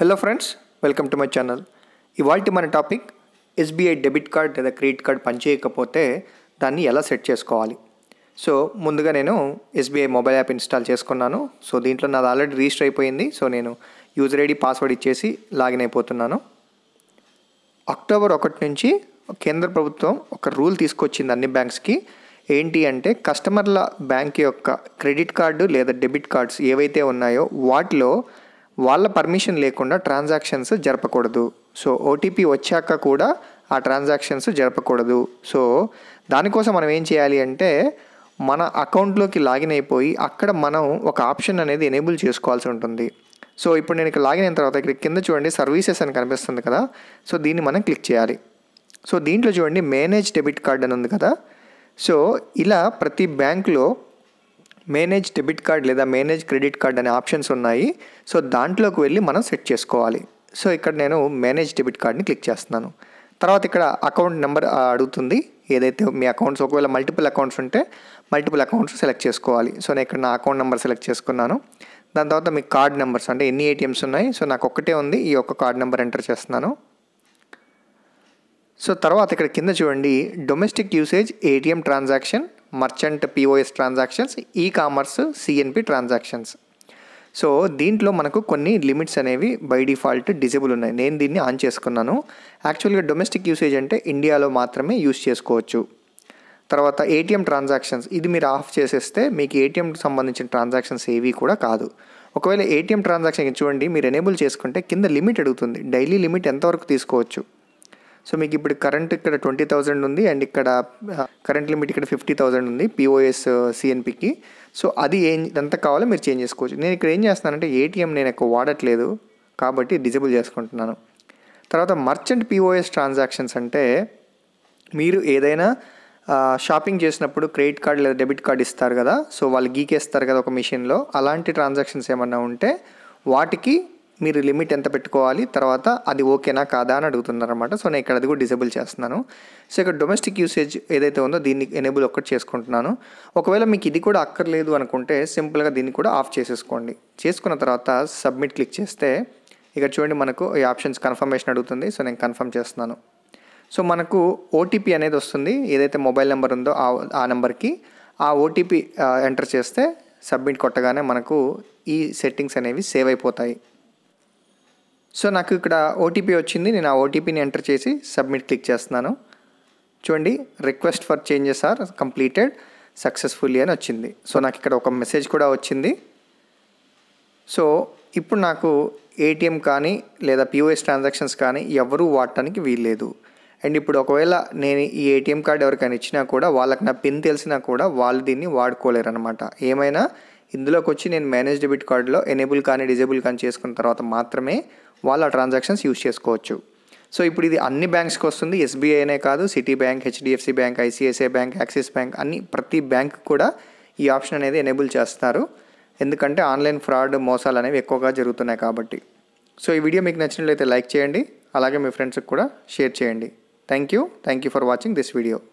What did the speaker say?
hello friends welcome to my channel ఇవాళ మన topic SBI debit card లేదా credit card పనిచేయకపోతే దాన్ని ఎలా సెట్ చేసుకోవాలి సో ముందుగా నేను ఎస్బీఐ మొబైల్ యాప్ ఇన్స్టాల్ చేసుకున్నాను సో దీంట్లో నాది ఆల్రెడీ రిజిస్టర్ అయిపోయింది సో నేను యూజర్ ఐడి పాస్వర్డ్ ఇచ్చేసి లాగిన్ అయిపోతున్నాను అక్టోబర్ ఒకటి నుంచి కేంద్ర ప్రభుత్వం ఒక రూల్ తీసుకొచ్చింది అన్ని బ్యాంక్స్కి ఏంటి అంటే కస్టమర్ల బ్యాంక్ యొక్క క్రెడిట్ కార్డు లేదా డెబిట్ కార్డ్స్ ఏవైతే ఉన్నాయో వాటిలో వాళ్ళ పర్మిషన్ లేకుండా ట్రాన్సాక్షన్స్ జరపకూడదు సో ఓటీపీ వచ్చాక కూడా ఆ ట్రాన్సాక్షన్స్ జరపకూడదు సో దానికోసం మనం ఏం చేయాలి అంటే మన అకౌంట్లోకి లాగిన్ అయిపోయి అక్కడ మనం ఒక ఆప్షన్ అనేది ఎనేబుల్ చేసుకోవాల్సి ఉంటుంది సో ఇప్పుడు నేను ఇక్కడ లాగిన్ అయిన తర్వాత ఇక్కడ కింద చూడండి సర్వీసెస్ అని కనిపిస్తుంది కదా సో దీన్ని మనం క్లిక్ చేయాలి సో దీంట్లో చూడండి మేనేజ్ డెబిట్ కార్డ్ అని ఉంది కదా సో ఇలా ప్రతి బ్యాంక్లో మేనేజ్ డెబిట్ కార్డ్ లేదా మేనేజ్ క్రెడిట్ కార్డ్ అనే ఆప్షన్స్ ఉన్నాయి సో దాంట్లోకి వెళ్ళి మనం సెట్ చేసుకోవాలి సో ఇక్కడ నేను మేనేజ్ డెబిట్ కార్డ్ని క్లిక్ చేస్తున్నాను తర్వాత ఇక్కడ అకౌంట్ నెంబర్ అడుగుతుంది ఏదైతే మీ అకౌంట్స్ ఒకవేళ మల్టిపుల్ అకౌంట్స్ ఉంటే మల్టిపుల్ అకౌంట్స్ సెలెక్ట్ చేసుకోవాలి సో నేను ఇక్కడ నా అకౌంట్ నెంబర్ సెలెక్ట్ చేసుకున్నాను దాని తర్వాత మీ కార్డ్ నెంబర్స్ అంటే ఎన్ని ఏటీఎమ్స్ ఉన్నాయి సో నాకు ఒక్కటే ఉంది ఈ ఒక్క కార్డ్ నెంబర్ ఎంటర్ చేస్తున్నాను సో తర్వాత ఇక్కడ కింద చూడండి domestic usage ATM transaction merchant POS transactions e commerce CNP transactions so దీంట్లో మనకు కొన్ని లిమిట్స్ అనేవి బై డిఫాల్ట్ డిజేబుల్ ఉన్నాయి నేను దీన్ని ఆన్ చేసుకున్నాను యాక్చువల్గా డొమెస్టిక్ యూసేజ్ అంటే ఇండియాలో మాత్రమే యూస్ చేసుకోవచ్చు తర్వాత ఏటీఎం ట్రాన్సాక్షన్స్ ఇది మీరు ఆఫ్ చేసేస్తే మీకు ఏటీఎంకి సంబంధించిన ట్రాన్సాక్షన్స్ ఏవి కూడా కాదు ఒకవేళ ఏటీఎం ట్రాన్సాక్షన్ చూడండి మీరు ఎనేబుల్ చేసుకుంటే కింద లిమిట్ అడుగుతుంది డైలీ లిమిట్ ఎంతవరకు తీసుకోవచ్చు సో మీకు ఇప్పుడు కరెంట్ ఇక్కడ ట్వంటీ థౌజండ్ ఉంది అండ్ ఇక్కడ కరెంట్ లిమిట్ ఇక్కడ ఫిఫ్టీ థౌజండ్ ఉంది పిఓఎస్ సిఎన్పికి సో అది ఏం ఎంత కావాలో మీరు చేంజ్ చేసుకోవచ్చు నేను ఇక్కడ ఏం చేస్తున్నానంటే ఏటీఎం నేను ఎక్కువ వాడట్లేదు కాబట్టి డిజేబుల్ చేసుకుంటున్నాను తర్వాత మర్చెంట్ పిఓఎస్ ట్రాన్సాక్షన్స్ అంటే మీరు ఏదైనా షాపింగ్ చేసినప్పుడు క్రెడిట్ కార్డ్ లేదా డెబిట్ కార్డ్ ఇస్తారు కదా సో వాళ్ళు గీకేస్తారు కదా ఒక మిషన్లో అలాంటి ట్రాన్సాక్షన్స్ ఏమన్నా ఉంటే వాటికి మీరు లిమిట్ ఎంత పెట్టుకోవాలి తర్వాత అది ఓకేనా కాదా అని అడుగుతున్నారు అనమాట సో నేను ఇక్కడ అది కూడా డిసేబుల్ చేస్తున్నాను సో ఇక్కడ డొమెస్టిక్ యూసేజ్ ఏదైతే ఉందో దీన్ని ఎనేబుల్ ఒక్కటి చేసుకుంటున్నాను ఒకవేళ మీకు ఇది కూడా అక్కర్లేదు అనుకుంటే సింపుల్గా దీన్ని కూడా ఆఫ్ చేసేసుకోండి చేసుకున్న తర్వాత సబ్మిట్ క్లిక్ చేస్తే ఇక్కడ చూడండి మనకు ఈ ఆప్షన్స్ కన్ఫర్మేషన్ అడుగుతుంది సో నేను కన్ఫర్మ్ చేస్తున్నాను సో మనకు ఓటీపీ అనేది వస్తుంది ఏదైతే మొబైల్ నెంబర్ ఉందో ఆ ఆ నెంబర్కి ఆ ఓటీపీ ఎంటర్ చేస్తే సబ్మిట్ కొట్టగానే మనకు ఈ సెట్టింగ్స్ అనేవి సేవ్ అయిపోతాయి సో నాకు ఇక్కడ ఓటీపీ వచ్చింది నేను ఆ ఓటీపీని ఎంటర్ చేసి సబ్మిట్ క్లిక్ చేస్తున్నాను చూడండి request for changes are completed successfully అని వచ్చింది సో నాకు ఇక్కడ ఒక మెసేజ్ కూడా వచ్చింది సో ఇప్పుడు నాకు ఏటీఎం కానీ లేదా పిఓఎస్ ట్రాన్సాక్షన్స్ కానీ ఎవరూ వాడటానికి వీల్లేదు అండ్ ఇప్పుడు ఒకవేళ నేను ఈ ఏటీఎం కార్డ్ ఎవరికైనా ఇచ్చినా కూడా వాళ్ళకి నా పిన్ తెలిసినా కూడా వాళ్ళు దీన్ని వాడుకోలేరు అనమాట ఏమైనా ఇందులోకి వచ్చి నేను మేనేజ్ డెబిట్ కార్డులో ఎనేబుల్ కానీ డిజేబుల్ కానీ చేసుకున్న తర్వాత మాత్రమే వాళ్ళ ట్రాన్సాక్షన్స్ యూస్ చేసుకోవచ్చు సో ఇప్పుడు ఇది అన్ని బ్యాంక్స్కి వస్తుంది ఎస్బీఐనే కాదు Citi bank HDFC bank ICICI bank axis bank అన్ని ప్రతి బ్యాంక్ కూడా ఈ ఆప్షన్ అనేది ఎనేబుల్ చేస్తారు ఎందుకంటే ఆన్లైన్ ఫ్రాడ్ మోసాలు అనేవి ఎక్కువగా జరుగుతున్నాయి కాబట్టి సో ఈ వీడియో మీకు నచ్చినట్లయితే లైక్ చేయండి అలాగే మీ ఫ్రెండ్స్కి కూడా షేర్ చేయండి thank you thank you for watching this video